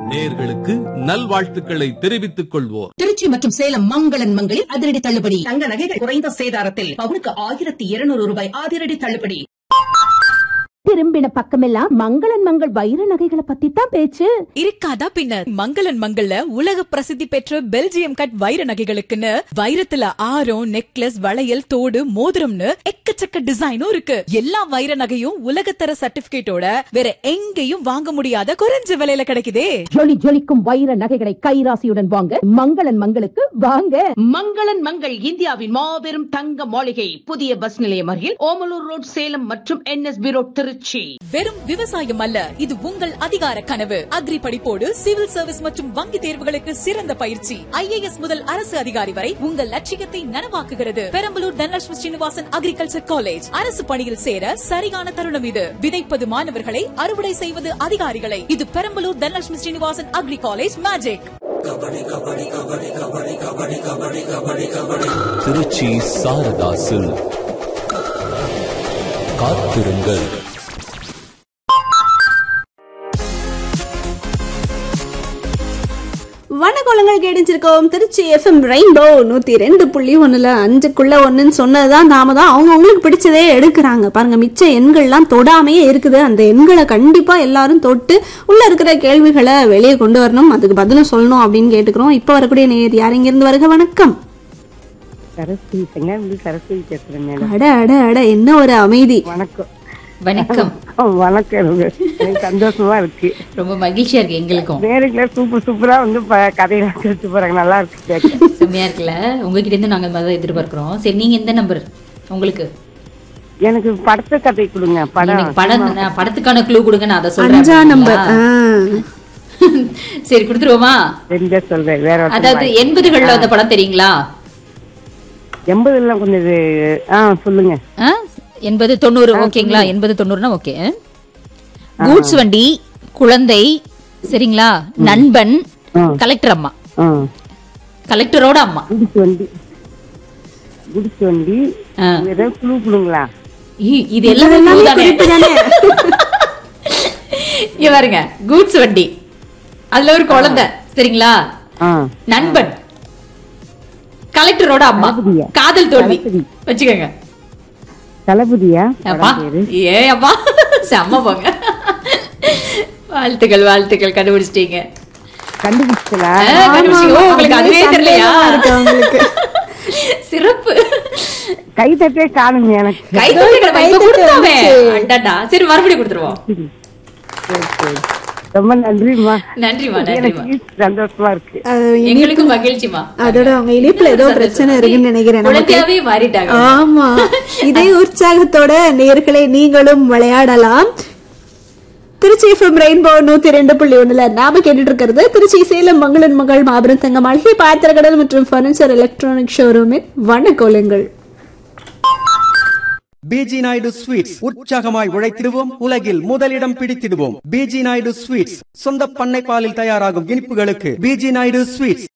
நேர்களுக்கு நல்வாழ்த்துக்களை தெரிவித்துக் கொள்வோர் திருச்சி மற்றும் சேலம் மங்களன் மங்களில் அதிரடி தள்ளுபடி தங்க நகைகள் குறைந்த சேதாரத்தில் பவுனுக்கு ஆயிரத்தி இருநூறு ரூபாய் அதிரடி தள்ளுபடி திரும்பின பக்கமெல்லாம் மங்களன் மங்கள் வைர நகைகளை பத்தி தான் பேச்சு இருக்காதா பின்ன மங்களன் மங்கள்ல உலக பிரசித்தி பெற்ற பெல்ஜியம் கட் வைர நகைகளுக்குன்னு வைரத்துல ஆரம் நெக்லஸ் வளையல் தோடு மோதிரம்னு எக்கச்சக்க டிசைனும் இருக்கு எல்லா வைர நகையும் உலகத்தர சர்டிபிகேட்டோட வேற எங்கேயும் வாங்க முடியாத குறைஞ்ச விலையில கிடைக்குதே ஜொலி ஜொலிக்கும் வைர நகைகளை கைராசியுடன் வாங்க மங்களன் மங்களுக்கு வாங்க மங்களன் மங்கள் இந்தியாவின் மாபெரும் தங்க மாளிகை புதிய பஸ் நிலையம் அருகில் ஓமலூர் ரோட் சேலம் மற்றும் என்எஸ்பி ரோட் திருச்சி வெறும் விவசாயம் அல்ல இது உங்கள் அதிகார கனவு அக்ரி படிப்போடு சிவில் சர்வீஸ் மற்றும் வங்கி தேர்வுகளுக்கு சிறந்த பயிற்சி ஐஏஎஸ் முதல் அரசு அதிகாரி வரை உங்கள் லட்சியத்தை நனவாக்குகிறது பெரம்பலூர் தனலட்சுமி ஸ்ரீனிவாசன் அக்ரிகல்ச்சர் காலேஜ் அரசு பணியில் சேர சரியான தருணம் இது விதைப்பது மாணவர்களை அறுவடை செய்வது அதிகாரிகளை இது Perambalur Dhanalakshmi Srinivasan agri college magic Trichy Saradha silk காத்திருங்கள் வணக்கங்கள் கேடிச்சிருக்கோம் திருச்சி எஃப்எம் ரெயின்போ நூத்தி ரெண்டு புள்ளி ஒண்ணுல அஞ்சுக்குள்ள ஒண்ணுன்னு சொன்னதுதான் நாம தான் அவங்க அவங்களுக்கு பிடிச்சதே எடுக்கிறாங்க பாருங்க மிச்ச எண்கள்லாம் தொடாமையே இருக்குது அந்த எண்களை கண்டிப்பா எல்லாரும் தொட்டு உள்ள இருக்கிற கேள்விகளை வெளியே கொண்டு வரணும் அதுக்கு பதிலும் சொல்லணும் அப்படின்னு கேட்டுக்கிறோம் இப்ப வரக்கூடிய நேர் யார் இங்க இருந்து வருக வணக்கம் சரஸ்வதி செங்காமி சரஸ்வதி பேசுறேன் மேடம் அட அட அட என்ன ஒரு அமைதி வணக்கம் வணக்கம் வணக்கம் எனக்கு சந்தோஷமா இருக்கு ரொம்ப மகிழ்ச்சியா இருக்கு எங்களுக்கும் நேருக்குள்ள சூப்பர் சூப்பரா வந்து ப- கதையெல்லாம் கேட்டு போறாங்க நல்லா இருக்கு கேட்க செம்மையா இருக்குல்ல உங்ககிட்ட இருந்து நாங்க இந்த மாதிரி தான் எதிர்பார்க்கிறோம் சரி நீங்க எந்த நம்பர் உங்களுக்கு எனக்கு படத்தை கதை கொடுங்க படம் எனக்கு படம் நான் படத்துக்கான க்ளூ கொடுங்க நான் அதை சொல்றேன் அஞ்சா நம்பர் அப்படிங்களா? சரி கொடுத்துருவோமா தெரிஞ்சா சொல்றேன் வேற ஒருத்தர் அதாவது எண்பதுகள்ல வந்த படம் தெரியுங்களா எண்பதுல கொஞ்சம் இது ஆ சொல்லுங்க ஆ? எண்பது தொண்ணூறு ஓகேங்களா எண்பது தொண்ணூறுனா ஓகே கூட்ஸ் வண்டி குழந்தை சரிங்களா நண்பன் கலெக்டர் அம்மா ஆ கலெக்டரோட அம்மா குடிச்சு வண்டி குடிச்சு வண்டி ஆ. ஏதாவது குழு கொடுங்களா இ- இது எல்லாமே clue தானே? இங்க பாருங்க கூட்ஸ் வண்டி அதுல ஒரு குழந்தை சரிங்களா ஆ நண்பன் கலெக்டரோட அம்மா தளபதியா? காதல் தோல்வி தளபதி. வச்சுக்கோங்க தளபதியா அப்பா படம் பேரு ஏ அப்பா செம்ம போங்க வாழ்த்துக்கள் வாழ்த்துக்கள் கண்டுபிடிச்சிட்டீங்க கண்டுபிடிச்சலா ஆ, கண்டுபிடிச்சிட்டீங்க. ஓ, உங்களுக்கு அதுவே தெரியலையா இருக்கு அவங்களுக்கு சிறப்பு கை தட்டே காணுங்க எனக்கு கை தூக்கி கை இப்ப தட்டு கொடுத்தோமே வந்துச்சு. அடடா சரி மறுபடியும் கொடுத்துருவோம் சரி, சரி. ரொம்ப நன்றிம்மா நன்றிமா எனக்கு நன்றிமா சந்தோஷமா இருக்கு அது எங்களுக்கும் மகிழ்ச்சிமா அதோட அவங்க இனிப்புல ஏதோ பிரச்சனை இருக்குன்னு நினைக்கிறேன் நமக்கு. குழந்தையாவே மாறிட்டாங்க ஆமா இதே உற்சாகத்தோட நேர்களை நீங்களும் விளையாடலாம் திருச்சி எஃப்எம் ரெயின்போ நூத்தி ரெண்டு புள்ளி ஒண்ணுல நாம கேட்டுட்டு இருக்கிறது திருச்சி சேலம் மங்களன் மகள் மாபெரும் தங்க மளிகை பாத்திரக்கடல் மற்றும் பர்னிச்சர் எலக்ட்ரானிக் ஷோரூமின் வண்ணக்கோலங்கள் பிஜி நாயுடு ஸ்வீட்ஸ் உற்சாகமாய் உழைத்திடுவோம் உலகில் முதலிடம் பிடித்திடுவோம் பிஜி நாயுடு ஸ்வீட்ஸ் சொந்த பண்ணை பாலில் தயாராகும் இனிப்புகளுக்கு பிஜி நாயுடு ஸ்வீட்ஸ்